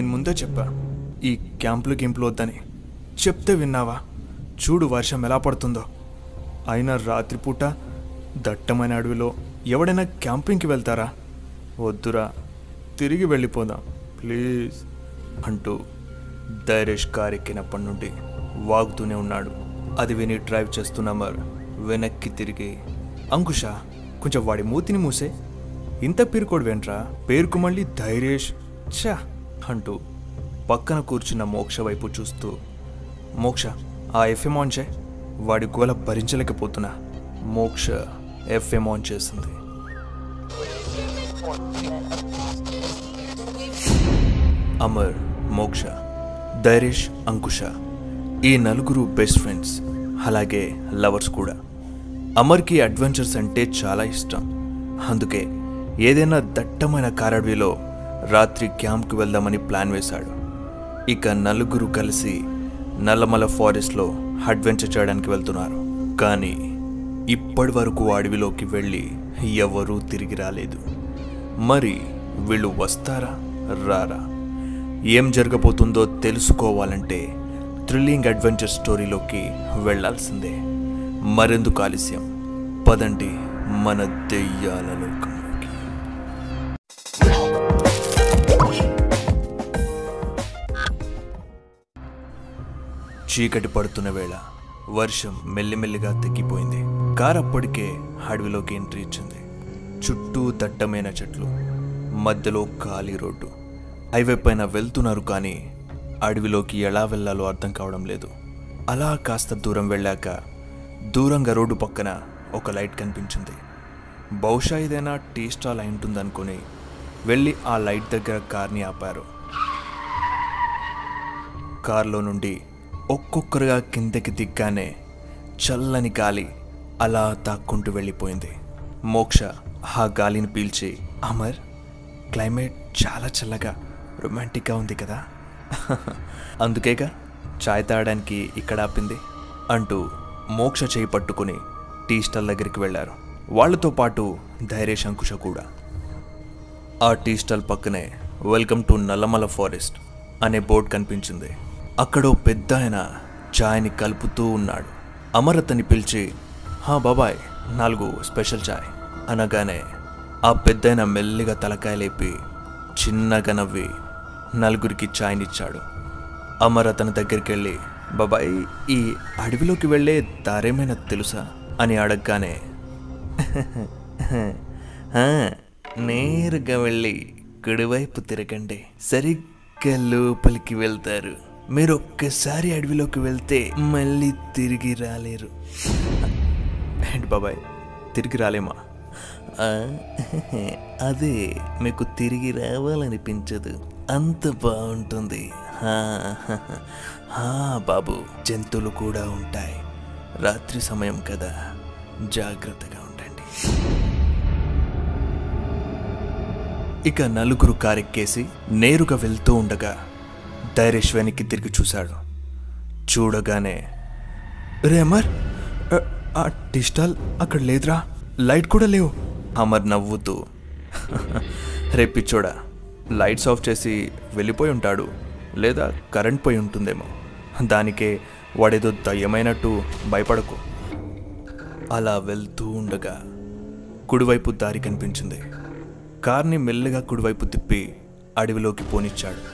నేను ముందే చెప్పా ఈ క్యాంపులు గింపులు వద్దని చెప్తే విన్నావా చూడు వర్షం ఎలా పడుతుందో అయినా రాత్రిపూట దట్టమైన అడవిలో ఎవడైనా క్యాంపింగ్కి వెళ్తారా వద్దురా తిరిగి వెళ్ళిపోదాం ప్లీజ్ అంటూ ధైరేష్ కార్ ఎక్కినప్పటి నుండి వాగుతూనే ఉన్నాడు అది విని డ్రైవ్ చేస్తున్న అమర్ వెనక్కి తిరిగి అంకుష కొంచెం వాడి మూతిని మూసే ఇంత పీరుకోడు వెంట్రా పేరుకు మళ్ళీ ధైర్యేష్ ఛా అంటూ పక్కన కూర్చున్న మోక్ష వైపు చూస్తూ మోక్ష ఆ ఎఫ్ఎం ఆన్ చే వాడి గోల భరించలేకపోతున్నా మోక్ష ఎఫ్ఎం ఆన్ చేసింది అమర్ మోక్ష ధైరేష్ అంకుష ఈ నలుగురు బెస్ట్ ఫ్రెండ్స్ అలాగే లవర్స్ కూడా అమర్కి అడ్వెంచర్స్ అంటే చాలా ఇష్టం అందుకే ఏదైనా దట్టమైన కారడవిలో రాత్రి క్యాంప్కి వెళ్దామని ప్లాన్ వేశాడు ఇక నలుగురు కలిసి నల్లమల ఫారెస్ట్లో అడ్వెంచర్ చేయడానికి వెళ్తున్నారు కానీ ఇప్పటి వరకు అడవిలోకి వెళ్ళి ఎవరూ తిరిగి రాలేదు మరి వీళ్ళు వస్తారా రారా ఏం జరగబోతుందో తెలుసుకోవాలంటే థ్రిల్లింగ్ అడ్వెంచర్ స్టోరీలోకి వెళ్ళాల్సిందే మరెందుకు ఆలస్యం పదండి మన దెయ్యాల లోకంలోకి చీకటి పడుతున్న వేళ వర్షం మెల్లిమెల్లిగా తగ్గిపోయింది కార్ అప్పటికే అడవిలోకి ఎంట్రీ ఇచ్చింది చుట్టూ దట్టమైన చెట్లు మధ్యలో ఖాళీ రోడ్డు హైవే పైన వెళ్తున్నారు కానీ అడవిలోకి ఎలా వెళ్ళాలో అర్థం కావడం లేదు అలా కాస్త దూరం వెళ్ళాక దూరంగా రోడ్డు పక్కన ఒక లైట్ కనిపించింది బహుశా ఏదైనా టీ స్టాల్ అయి ఉంటుందనుకుని వెళ్ళి ఆ లైట్ దగ్గర కార్ని ఆపారు కారులో నుండి ఒక్కొక్కరుగా కిందకి దిగ్గానే చల్లని గాలి అలా తాక్కుంటూ వెళ్ళిపోయింది మోక్ష ఆ గాలిని పీల్చి అమర్ క్లైమేట్ చాలా చల్లగా రొమాంటిక్గా ఉంది కదా అందుకేగా చాయ్ తాగడానికి ఇక్కడ ఆపింది అంటూ మోక్ష చేయి పట్టుకుని టీ స్టాల్ దగ్గరికి వెళ్ళారు వాళ్ళతో పాటు ధైర్యేష్ అంకుశ కూడా ఆ టీ స్టాల్ పక్కనే వెల్కమ్ టు నల్లమల ఫారెస్ట్ అనే బోర్డు కనిపించింది అక్కడో పెద్ద ఆయన ఛాయ్ని కలుపుతూ ఉన్నాడు అమర్ అతన్ని పిలిచి హా బాబాయ్ నాలుగు స్పెషల్ ఛాయ్ అనగానే ఆ పెద్దయిన మెల్లిగా తలకాయ లేపి చిన్నగా నవ్వి నలుగురికి ఛాయ్నిచ్చాడు అమర్ అతని దగ్గరికి వెళ్ళి బాబాయ్ ఈ అడవిలోకి వెళ్ళే దారేమైనా తెలుసా అని అడగగానే "ఆ, నేరుగా వెళ్ళి కుడివైపు తిరగండి సరిగ్గా లోపలికి వెళ్తారు మీరు ఒక్కసారి అడవిలోకి వెళ్తే మళ్ళీ తిరిగి రాలేరు ఏంటి బాబాయ్ తిరిగి రాలేమా "ఆ, అదే మీకు తిరిగి రావాలనిపించదు అంత బాగుంటుంది హా, హా, బాబు జంతువులు కూడా ఉంటాయి రాత్రి సమయం కదా జాగ్రత్తగా ఉండండి ఇక నలుగురు కారెక్కేసి నేరుగా వెళ్తూ ఉండగా ధైర్యేష్ వెనక్కి తిరిగి చూశాడు చూడగానే రే అమర్ ఆ- ఆ టీ స్టాల్ అక్కడ లేదురా లైట్ కూడా లేవు అమర్ నవ్వుతూ రేపిచ్చోడా లైట్స్ ఆఫ్ చేసి వెళ్ళిపోయి ఉంటాడు లేదా కరెంట్ పోయి ఉంటుందేమో దానికే వాడేదో దయ్యమైనట్టు భయపడకు అలా వెళ్తూ ఉండగా కుడివైపు దారి కనిపించింది కార్ని మెల్లగా కుడివైపు తిప్పి అడవిలోకి పోనిచ్చాడు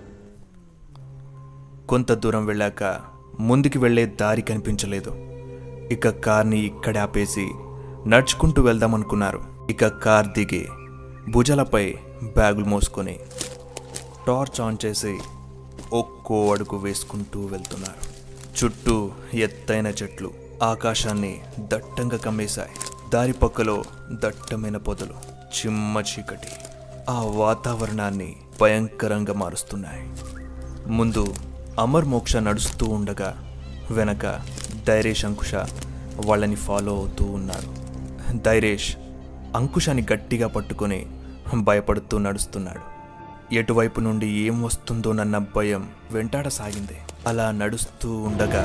కొంత దూరం వెళ్ళాక ముందుకు వెళ్ళే దారి కనిపించలేదు ఇక కార్ని ఇక్కడ ఆపేసి నడుచుకుంటూ వెళ్దామనుకున్నారు ఇక కార్ దిగి భుజాలపై బ్యాగులు మోసుకొని టార్చ్ ఆన్ చేసి ఒక్కో అడుగు వేసుకుంటూ వెళ్తున్నారు చుట్టూ ఎత్తైన చెట్లు ఆకాశాన్ని దట్టంగా కమ్మేశాయి దారి పక్కలో దట్టమైన పొదలు చిమ్మ చీకటి ఆ వాతావరణాన్ని భయంకరంగా మారుస్తున్నాయి ముందు అమర్ మోక్ష నడుస్తూ ఉండగా వెనక ధైరేష్ అంకుశ వాళ్ళని ఫాలో అవుతూ ఉన్నారు ధైరేష్ అంకుశాన్ని గట్టిగా పట్టుకొని భయపడుతూ నడుస్తున్నాడు ఎటువైపు నుండి ఏం వస్తుందోనన్న భయం వెంటాడసాగింది అలా నడుస్తూ ఉండగా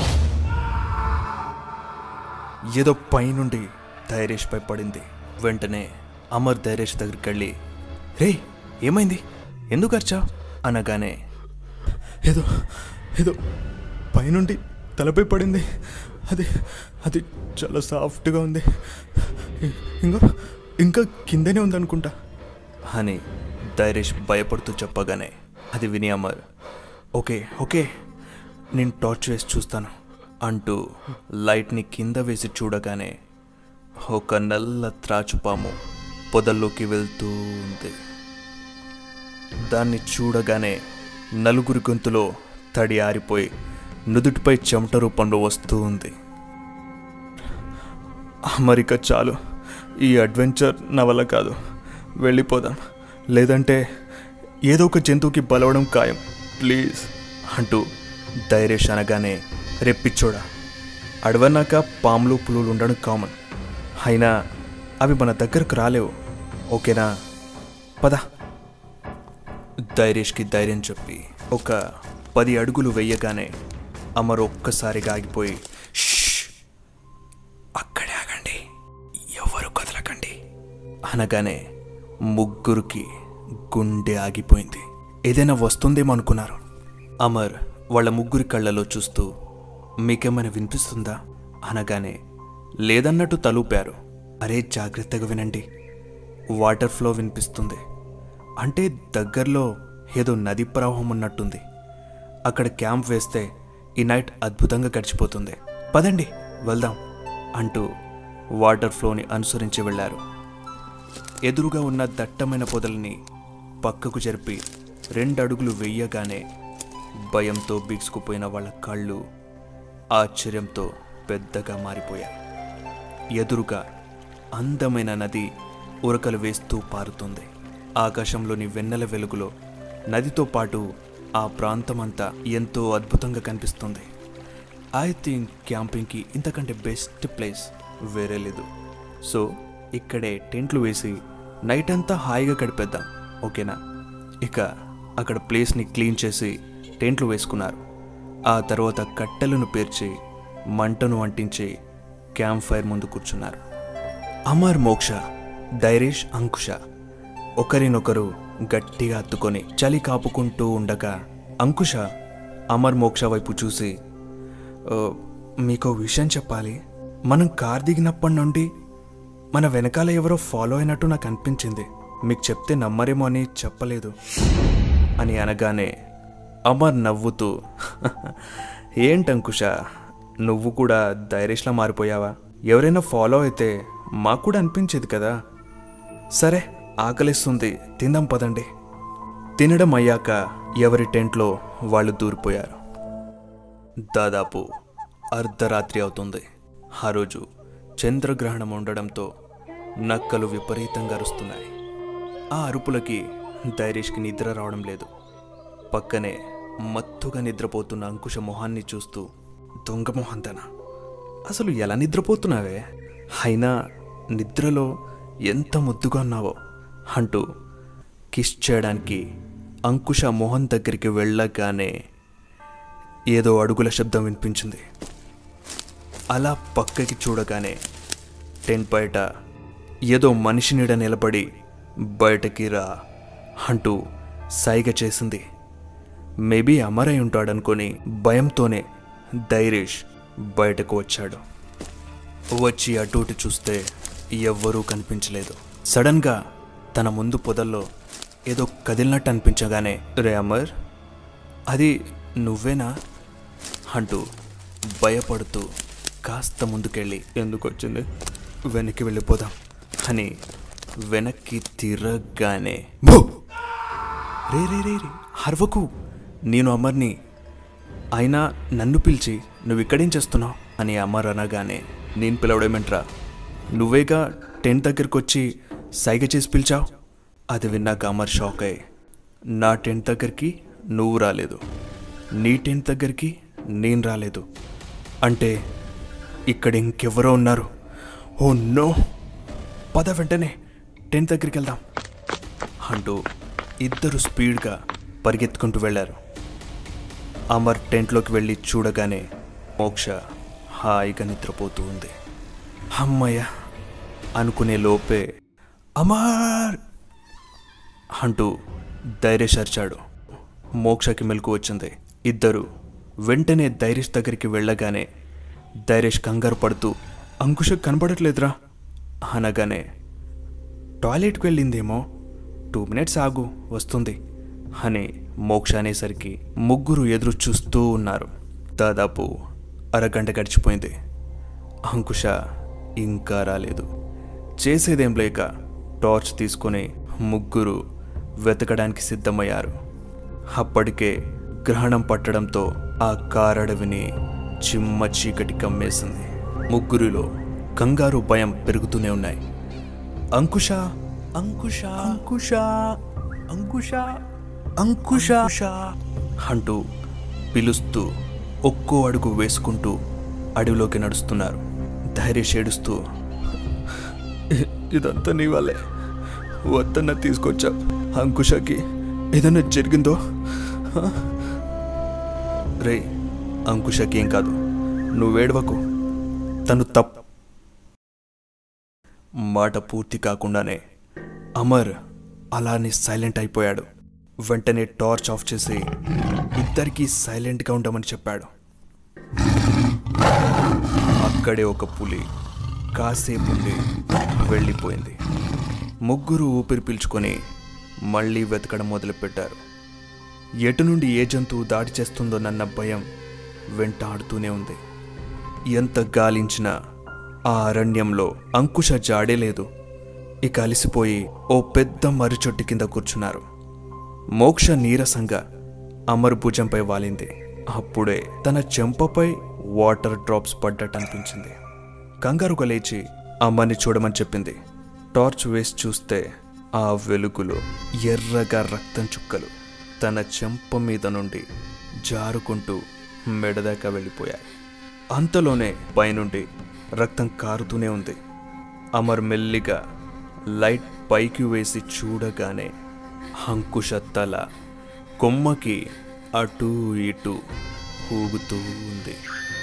ఏదో పైనుండి ధైరేష్ పై పడింది వెంటనే అమర్ ధైరేష్ దగ్గరికి వెళ్ళి రే ఏమైంది ఎందుకు అర్చావు అనగానే ఏదో ఏదో పైనుండి తలపై పడింది అది అది చాలా సాఫ్ట్గా ఉంది ఇ- ఇంకా ఇంకా కిందనే ఉందనుకుంటా అని ధైరేష్ భయపడుతూ చెప్పగానే అది విని అమర్ ఓకే ఓకే నేను టార్చ్ వేసి చూస్తాను అంటూ లైట్ని కింద వేసి చూడగానే ఒక నల్ల త్రాచుపాము పొదల్లోకి వెళ్తూ ఉంది దాన్ని చూడగానే నలుగురి గొంతులో తడి ఆరిపోయి నుదుటిపై చెమట రూపంలో వస్తూ ఉంది అమరిక చాలు ఈ అడ్వెంచర్ నా వల్ల కాదు వెళ్ళిపోదాం లేదంటే ఏదో ఒక జంతువుకి బలవడం ఖాయం ప్లీజ్ అంటూ ధైర్యష్ అనగానే రెప్పిచ్చోడా అడవన్నాక పాములు పులులు ఉండడం కామన్ అయినా అవి మన దగ్గరకు రాలేవు ఓకేనా పద ధైర్యష్కి ధైర్యం చెప్పి ఒక పది అడుగులు వెయ్యగానే అమర్ ఒక్కసారిగా ఆగిపోయి "షష్! అక్కడే ఆగండి ఎవరు కదలకండి అనగానే ముగ్గురికి గుండె ఆగిపోయింది ఏదైనా వస్తుందేమో అనుకున్నారు అమర్ వాళ్ళ ముగ్గురి కళ్ళలో చూస్తూ మీకేమైనా వినిపిస్తుందా అనగానే లేదన్నట్టు తలూపారు అరే జాగ్రత్తగా వినండి వాటర్ ఫ్లో వినిపిస్తుంది అంటే దగ్గరలో ఏదో నది ప్రవాహం ఉన్నట్టుంది అక్కడ క్యాంప్ వేస్తే ఈ నైట్ అద్భుతంగా గడిచిపోతుంది పదండి వెళ్దాం అంటూ వాటర్ ఫ్లోని అనుసరించి వెళ్ళారు ఎదురుగా ఉన్న దట్టమైన పొదల్ని పక్కకు జరిపి రెండు అడుగులు వెయ్యగానే భయంతో బిగుసుకుపోయిన వాళ్ళ కళ్ళు ఆశ్చర్యంతో పెద్దగా మారిపోయాయి ఎదురుగా అందమైన నది ఉరకలు వేస్తూ పారుతుంది ఆకాశంలోని వెన్నెల వెలుగులో నదితో పాటు ఆ ప్రాంతమంతా ఎంతో అద్భుతంగా కనిపిస్తుంది ఐ థింక్ క్యాంపింగ్కి ఇంతకంటే బెస్ట్ ప్లేస్ వేరే లేదు సో ఇక్కడే టెంట్లు వేసి నైట్ అంతా హాయిగా గడిపేద్దాం ఓకేనా ఇక అక్కడ ప్లేస్ని క్లీన్ చేసి టెంట్లు వేసుకున్నారు ఆ తర్వాత కట్టెలను పేర్చి మంటను అంటించి క్యాంప్ ఫైర్ ముందు కూర్చున్నారు అమర్ మోక్ష డైరేష్ అంకుశ ఒకరినొకరు గట్టిగా హత్తుకొని చలి కాపుకుంటూ ఉండగా అంకుశ అమర్ మోక్ష వైపు చూసి "ఓ, మీకో విషయం చెప్పాలి మనం కార్ దిగినప్పటి నుండి మన వెనకాల ఎవరో ఫాలో అయినట్టు నాకు అనిపించింది మీకు చెప్తే నమ్మరేమో అని చెప్పలేదు అని అనగానే అమర్ నవ్వుతూ ఏంటంకుష నువ్వు కూడా ధైర్యష్లా మారిపోయావా ఎవరైనా ఫాలో అయితే మాకు కూడా అనిపించేది కదా సరే ఆకలిస్తుంది తిందాం పదండి తినడం అయ్యాక ఎవరి టెంట్లో వాళ్ళు దూరిపోయారు దాదాపు అర్ధరాత్రి అవుతుంది ఆ రోజు చంద్రగ్రహణం ఉండడంతో నక్కలు విపరీతంగా అరుస్తున్నాయి ఆ అరుపులకి ధైర్యష్కి నిద్ర రావడం లేదు పక్కనే మత్తుగా నిద్రపోతున్న అంకుశ మొహాన్ని చూస్తూ దొంగ మొహంతన అసలు ఎలా నిద్రపోతున్నావే అయినా నిద్రలో ఎంత ముద్దుగా ఉన్నావో అంటూ కిస్ చేయడానికి అంకుశ మొహం దగ్గరికి వెళ్ళగానే ఏదో అడుగుల శబ్దం వినిపించింది అలా పక్కకి చూడగానే టెంట్ బయట ఏదో మనిషి నీడ నిలబడి బయటకి రా అంటూ సైగ చేసింది మేబీ అమరై ఉంటాడనుకొని భయంతోనే ధైర్యేష్ బయటకు వచ్చాడు వచ్చి అటు ఇటు చూస్తే ఎవ్వరూ కనిపించలేదు సడన్గా తన ముందు పొదల్లో ఏదో కదిలినట్టు అనిపించగానే రే అమర్ అది నువ్వేనా అంటూ భయపడుతూ కాస్త ముందుకెళ్ళి ఎందుకు వచ్చింది వెనక్కి వెళ్ళిపోదాం అని వెనక్కి తిరగగానే భూ! రే రే రే రే హర్వకు నేను అమర్ని అయినా నన్ను పిలిచి నువ్వు ఇక్కడేం చేస్తున్నావు అని అమర్ అనగానే నేను పిలవడమేంట్రా నువ్వేగా టెంట్ దగ్గరికి వచ్చి సైగ చేసి పిలిచావు అది విన్నాక అమర్ షాక్ అయ్యి నా టెంట్ దగ్గరికి నువ్వు రాలేదు నీ టెంట్ దగ్గరికి నేను రాలేదు అంటే ఇక్కడ ఇంకెవరో ఉన్నారు ఓ నో పద వెంటనే టెంట్ దగ్గరికి వెళ్దాం అంటూ ఇద్దరు స్పీడ్గా పరిగెత్తుకుంటూ వెళ్ళారు అమర్ టెంట్లోకి వెళ్ళి చూడగానే మోక్ష హాయిగా నిద్రపోతూ ఉంది అమ్మయ్య అనుకునే లోపే అమర్ అంటూ ధైర్యశర్చాడు మోక్షకి మెలకు వచ్చింది ఇద్దరు వెంటనే ధైర్యష్ దగ్గరికి వెళ్ళగానే ధైర్యష్ కంగారు పడుతూ అంకుశ కనపడట్లేదురా అనగానే టాయిలెట్కి వెళ్ళిందేమో టూ మినిట్స్ ఆగు వస్తుంది అని మోక్ష అనేసరికి ముగ్గురు ఎదురు చూస్తూ ఉన్నారు దాదాపు అరగంట గడిచిపోయింది అంకుశ ఇంకా రాలేదు చేసేదేం లేక టార్చ్ తీసుకొని ముగ్గురు వెతకడానికి సిద్ధమయ్యారు అప్పటికే గ్రహణం పట్టడంతో ఆ కారడవిని చిమ్మ చీకటి కమ్మేసింది ముగ్గురిలో కంగారు భయం పెరుగుతూనే ఉన్నాయి అంకుశ అంకుశ అంకుశ అంకుశ అంకుశ అంటూ పిలుస్తూ ఒక్కో అడుగు వేసుకుంటూ అడవిలోకి నడుస్తున్నారు ధైర్య ఏడుస్తూ ఇ- ఇదంతా నీ వల్లే వద్దన్న తీసుకొచ్చా అంకుశకి ఏదైనా జరిగిందో హ? రే అంకుశకి ఏం కాదు నువ్వేడవకు తను తప్ మాట పూర్తి కాకుండానే అమర్ అలానే సైలెంట్ అయిపోయాడు వెంటనే టార్చ్ ఆఫ్ చేసి ఇద్దరికీ సైలెంట్గా ఉండమని చెప్పాడు అక్కడే ఒక పులి కాసేపు ఉండి వెళ్ళిపోయింది ముగ్గురు ఊపిరి పీల్చుకొని మళ్ళీ వెతకడం మొదలుపెట్టారు ఎటు నుండి ఏ జంతువు దాడి చేస్తుందోనన్న భయం వెంటాడుతూనే ఉంది ఎంత గాలించినా ఆ అరణ్యంలో అంకుశ జాడే లేదు ఇక అలిసిపోయి ఓ పెద్ద మర్రి చెట్టు కింద కూర్చున్నారు మోక్ష నీరసంగా అమర్ భుజంపై వాలింది అప్పుడే తన చెంపపై వాటర్ డ్రాప్స్ పడ్డట్టు అనిపించింది కంగారుగా లేచి అమ్మని చూడమని చెప్పింది టార్చ్ వేసి చూస్తే ఆ వెలుగులో ఎర్రగా రక్తం చుక్కలు తన చెంప మీద నుండి జారుకుంటూ మెడదాకా వెళ్ళిపోయాయి అంతలోనే పైనుండి రక్తం కారుతూనే ఉంది అమర్ మెల్లిగా లైట్ పైకి వేసి చూడగానే అంకుశ తల కొమ్మకి అటూ ఇటూ ఊగుతూ ఉంది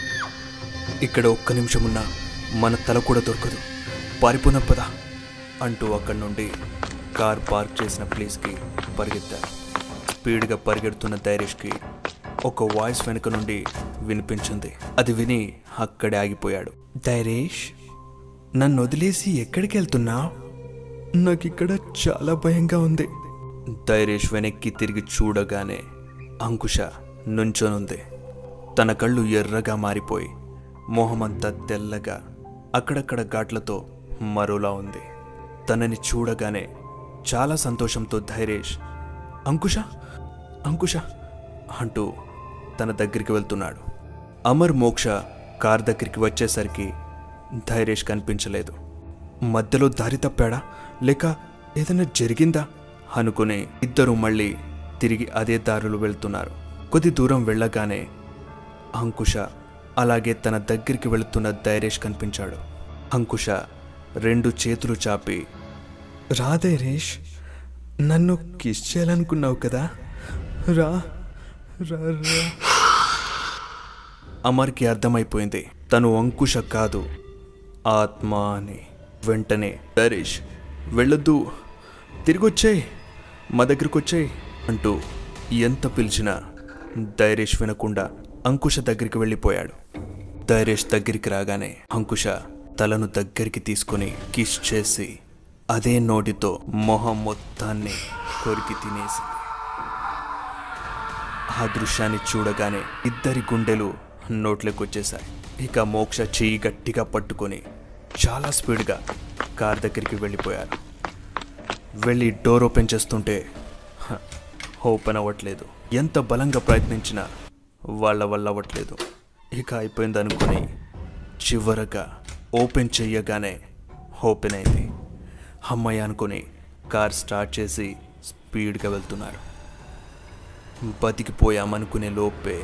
ఇక్కడ ఒక్క నిమిషం ఉన్నా మన తల కూడా దొరకదు పారిపోదాం పదా అంటూ అక్కడి నుండి కార్ పార్క్ చేసిన ప్లేస్కి పరిగెత్తారు స్పీడ్గా పరిగెడుతున్న ధైర్యష్కి ఒక వాయిస్ వెనుక నుండి వినిపించింది అది విని అక్కడే ఆగిపోయాడు ధైర్యేష్ నన్ను వదిలేసి ఎక్కడికి వెళ్తున్నావు నాకు ఇక్కడ చాలా భయంగా ఉంది ధైర్యేష్ వెనక్కి తిరిగి చూడగానే అంకుశ నుంచొనుంది తన కళ్ళు ఎర్రగా మారిపోయి మొహమంతా తెల్లగా అక్కడక్కడ ఘాట్లతో మరోలా ఉంది తనని చూడగానే చాలా సంతోషంతో ధైర్యేష్ అంకుశ అంకుశ అంటూ తన దగ్గరికి వెళ్తున్నాడు అమర్ మోక్ష కార్ దగ్గరికి వచ్చేసరికి ధైర్యేష్ కనిపించలేదు మధ్యలో దారి తప్పాడా లేక ఏదైనా జరిగిందా అనుకుని ఇద్దరు మళ్ళీ తిరిగి అదే దారిలో వెళ్తున్నారు కొద్ది దూరం వెళ్ళగానే అంకుశ అలాగే తన దగ్గరికి వెళుతున్న ధైర్యేష్ కనిపించాడు అంకుశ రెండు చేతులు చాపి రా ధైర్యేష్ నన్ను కిస్ చేయాలనుకున్నావు కదా రా రా రా అమర్కి అర్థమైపోయింది తను అంకుశ కాదు ఆత్మ అని వెంటనే ధైర్యేష్ వెళ్ళొద్దు తిరిగొచ్చేయ్ మా దగ్గరికి వచ్చేయ్ అంటూ ఎంత పిలిచినా ధైర్యేష్ వినకుండా అంకుశ దగ్గరికి వెళ్ళిపోయాడు ధైర్యేష్ దగ్గరికి రాగానే అంకుశ తలను దగ్గరికి తీసుకొని కిస్ చేసి అదే నోటితో మొహం మొత్తాన్ని కొరికి తినేసింది ఆ దృశ్యాన్ని చూడగానే ఇద్దరి గుండెలు నోట్లోకి వచ్చేశాయి ఇక మోక్ష చెయ్యి గట్టిగా పట్టుకొని చాలా స్పీడ్గా కార్ దగ్గరికి వెళ్ళిపోయారు వెళ్ళి డోర్ ఓపెన్ చేస్తుంటే హ, ఓపెన్ అవ్వట్లేదు ఎంత బలంగా ప్రయత్నించినా వాళ్ళ వల్ల అవ్వట్లేదు ఇక అయిపోయింది అనుకుని చివరగా ఓపెన్ చెయ్యగానే ఓపెన్ అయింది అమ్మాయి అనుకుని కార్ స్టార్ట్ చేసి స్పీడ్గా వెళ్తున్నారు బతికిపోయామనుకునే లోపే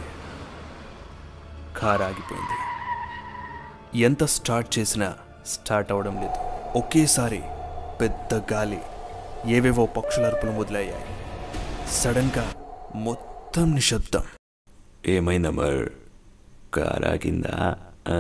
కార్ ఆగిపోయింది ఎంత స్టార్ట్ చేసినా స్టార్ట్ అవడం లేదు ఒకేసారి పెద్ద గాలి ఏవేవో పక్షుల అరుపులు మొదలయ్యాయి సడన్గా మొత్తం నిశ్శబ్దం ఏమైందా మర్ కార్ ఆగిందా ఆ?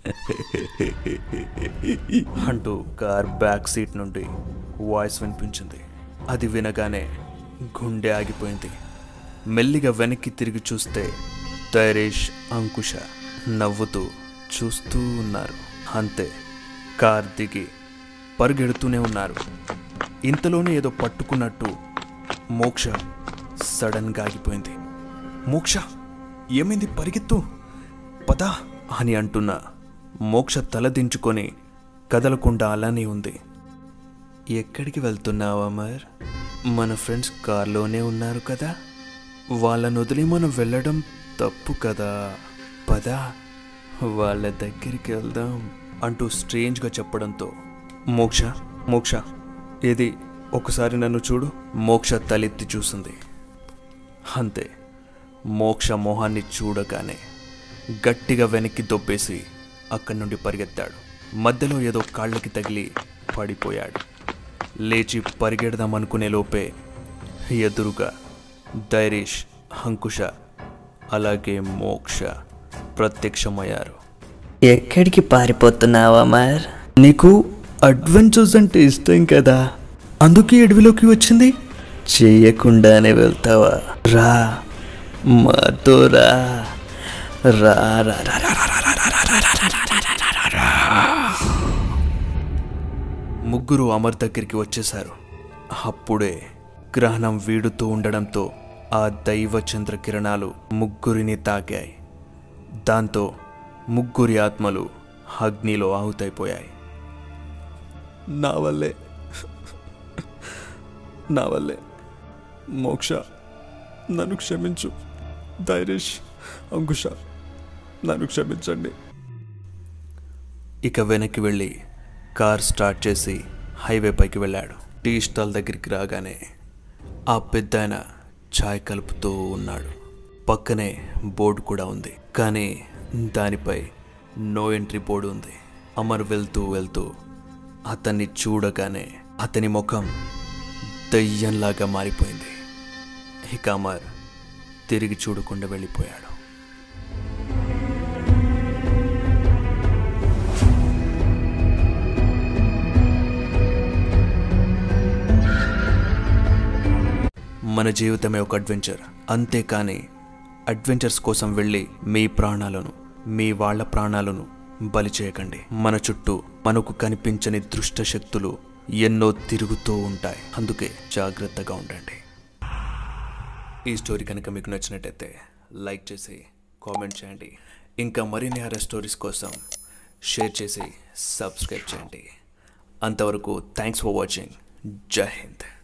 అంటూ కార్ బ్యాక్ సీట్ నుండి వాయిస్ వినిపించింది అది వినగానే గుండె ఆగిపోయింది మెల్లిగా వెనక్కి తిరిగి చూస్తే తైరేష్ అంకుశ నవ్వుతూ చూస్తూ ఉన్నారు అంతే కార్ దిగి పరుగెడుతూనే ఉన్నారు ఇంతలోనే ఏదో పట్టుకున్నట్టు మోక్ష సడన్గా ఆగిపోయింది మోక్ష ఏమైంది పరిగెత్తు పదా అని అంటున్న మోక్ష తలదించుకొని కదలకుండా అలానే ఉంది ఎక్కడికి వెళ్తున్నావు అమర్ మన ఫ్రెండ్స్ కార్లోనే ఉన్నారు కదా వాళ్ళని వదిలి మనం వెళ్ళడం తప్పు కదా పదా వాళ్ళ దగ్గరికి వెళ్దాం అంటూ స్ట్రేంజ్గా చెప్పడంతో మోక్ష మోక్ష ఏది ఒకసారి నన్ను చూడు మోక్ష తలెత్తి చూసింది అంతే మోక్ష మొహాన్ని చూడగానే గట్టిగా వెనక్కి దొబ్బేసి అక్కడి నుండి పరిగెత్తాడు మధ్యలో ఏదో కాళ్ళకి తగిలి పడిపోయాడు లేచి పరిగెడదామనుకునే లోపే ఎదురుగా ధైరీష్ అంకుశ అలాగే మోక్ష ప్రత్యక్షమయ్యారు ఎక్కడికి పారిపోతున్నావు అమర్ నీకు అడ్వెంచర్స్ అంటే ఇష్టం కదా అందుకే అడవిలోకి వచ్చింది చెయ్యకుండానే వెళ్తావా రా మాతో రా రా రా రా రా, రా, రా, రా, రా, రా, రా, రా, రా, రా, రా, రా. ముగ్గురు అమర్ దగ్గరికి వచ్చేశారు అప్పుడే గ్రహణం వీడుతూ ఉండడంతో ఆ దైవ చంద్ర కిరణాలు ముగ్గురిని తాకాయి దాంతో ముగ్గురి ఆత్మలు అగ్నిలో ఆహుతైపోయాయి నా వల్లే నా వల్లే మోక్ష నన్ను క్షమించు ధైరేష్ అంకుశ నన్ను క్షమించండి ఇక వెనక్కి వెళ్ళి కార్ స్టార్ట్ చేసి హైవే పైకి వెళ్ళాడు టీ స్టాల్ దగ్గరికి రాగానే ఆ పెద్దాయన ఛాయ్ కలుపుతూ ఉన్నాడు పక్కనే బోర్డు కూడా ఉంది కానీ దానిపై నో ఎంట్రీ బోర్డు ఉంది అమర్ వెళ్తూ వెళ్తూ అతన్ని చూడగానే అతని ముఖం దయ్యంలాగా మారిపోయింది ఇక అమర్ తిరిగి చూడకుండా వెళ్ళిపోయాడు మన జీవితమే ఒక అడ్వెంచర్ అంతేకాని అడ్వెంచర్స్ కోసం వెళ్ళి మీ ప్రాణాలను మీ వాళ్ళ ప్రాణాలను బలి చేయకండి మన చుట్టూ మనకు కనిపించని దృష్ట శక్తులు ఎన్నో తిరుగుతూ ఉంటాయి అందుకే జాగ్రత్తగా ఉండండి ఈ స్టోరీ కనుక మీకు నచ్చినట్టయితే లైక్ చేసి కామెంట్ చేయండి ఇంకా మరిన్ని హర స్టోరీస్ కోసం షేర్ చేసి సబ్స్క్రైబ్ చేయండి అంతవరకు థ్యాంక్స్ ఫర్ వాచింగ్ జై హింద్